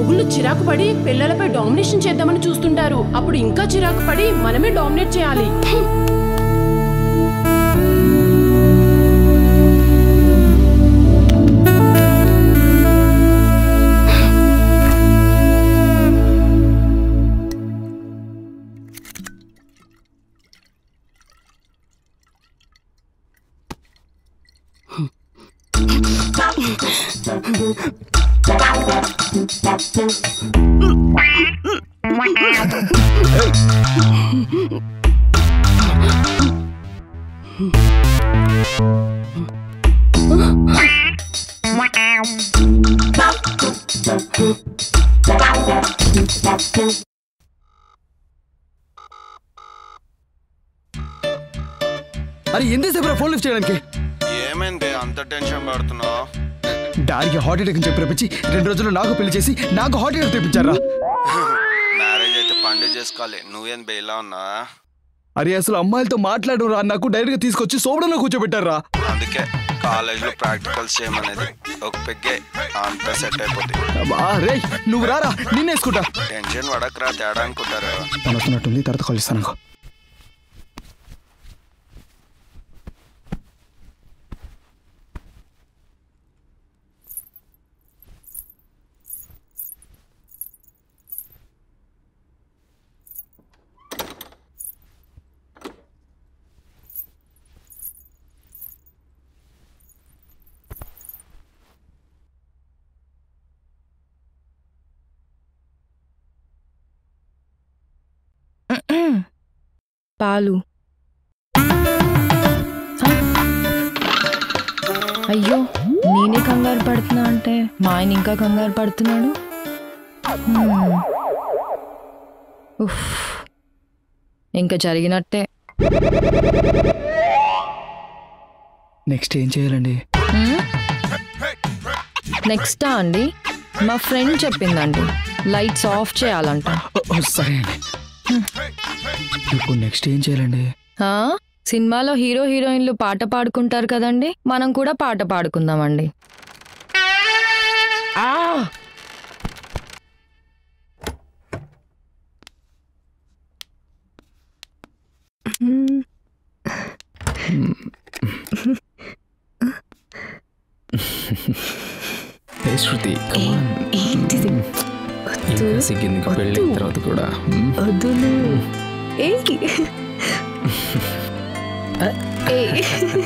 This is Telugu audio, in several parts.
మొగుళ్ళు చిరాకు పడి పిల్లలపై డామినేషన్ చేద్దామని చూస్తుంటారు అప్పుడు ఇంకా చిరాకు పడి మనమే డామినేట్ చేయాలి హ్మ్. అరే ఎంతసేపు ఫోన్ లిఫ్ట్ చేయడానికి ఏమైంది అంత టెన్షన్ పడుతున్నావు డాడీకి హార్ట్ అటాక్ అని చెప్పి రప్పించి రెండు రోజుల్లో నాకు పెళ్లి చేసి నాకు హార్ట్ అటాక్ తెప్పించారా మ్యారేజ్ అయితే పండుగ చేసుకోవాలి నువ్వేం బేలా ఉన్నా అరే అసలు అమ్మాయిలతో మాట్లాడడం రా నాకు డైరెక్ట్ గా తీసుకొచ్చి సోపడంలో కూర్చోబెట్టారా అందుకే కాలేజ్లో ప్రాక్టికల్స్ చేయమనేది ఒక పెగ్గే అంతా సెట్ అయిపోతుంది రే నువ్వు రారా నిన్నేసుకుంటా టెన్షన్ పడకరా తేడా అనుకుంటారు తను వస్తున్నట్టుంది తర్వాత కాల్ ఇస్తాను అనుకో. పాలు హ? అయ్యో నేనే కంగారు పడుతున్నా అంటే మా ఆయన ఇంకా కంగారు పడుతున్నాడు హ్మ్. ఉఫ్. ఇంకా జరిగినట్టే నెక్స్ట్ ఏం చేయాలండి నెక్స్టా అండి మా ఫ్రెండ్ చెప్పిందండి లైట్స్ ఆఫ్ చేయాలంట ఓ, ఓ, సరే అండి ఇప్పుడు నెక్స్ట్ ఏం చేయాలండి ఆ? సినిమాలో హీరో హీరోయిన్లు పాట పాడుకుంటారు కదండి మనం కూడా పాట పాడుకుందామండి ఏ శృతి ఏంటిది ఇంకా సిగ్గింది పెళ్ళి తర్వాత కూడా మ్, వదులు ఏయ్ ఏయ్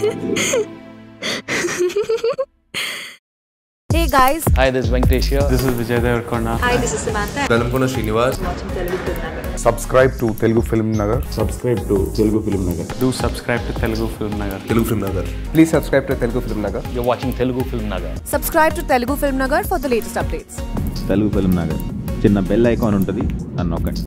Hey guys, Hi, this is Venkatesh here. This is Vijay Devarkonda. hi, this is Samantha. Velankonda Srinivas subscribe to Telugu Film Nagar subscribe to Telugu Film Nagar Do subscribe to Telugu Film Nagar. Telugu Film Nagar please subscribe to Telugu Film Nagar You're watching Telugu Film Nagar. Subscribe to Telugu Film Nagar for the latest updates. Telugu Film Nagar చిన్న బెల్ ఐకాన్ ఉంటుంది అని నొక్కండి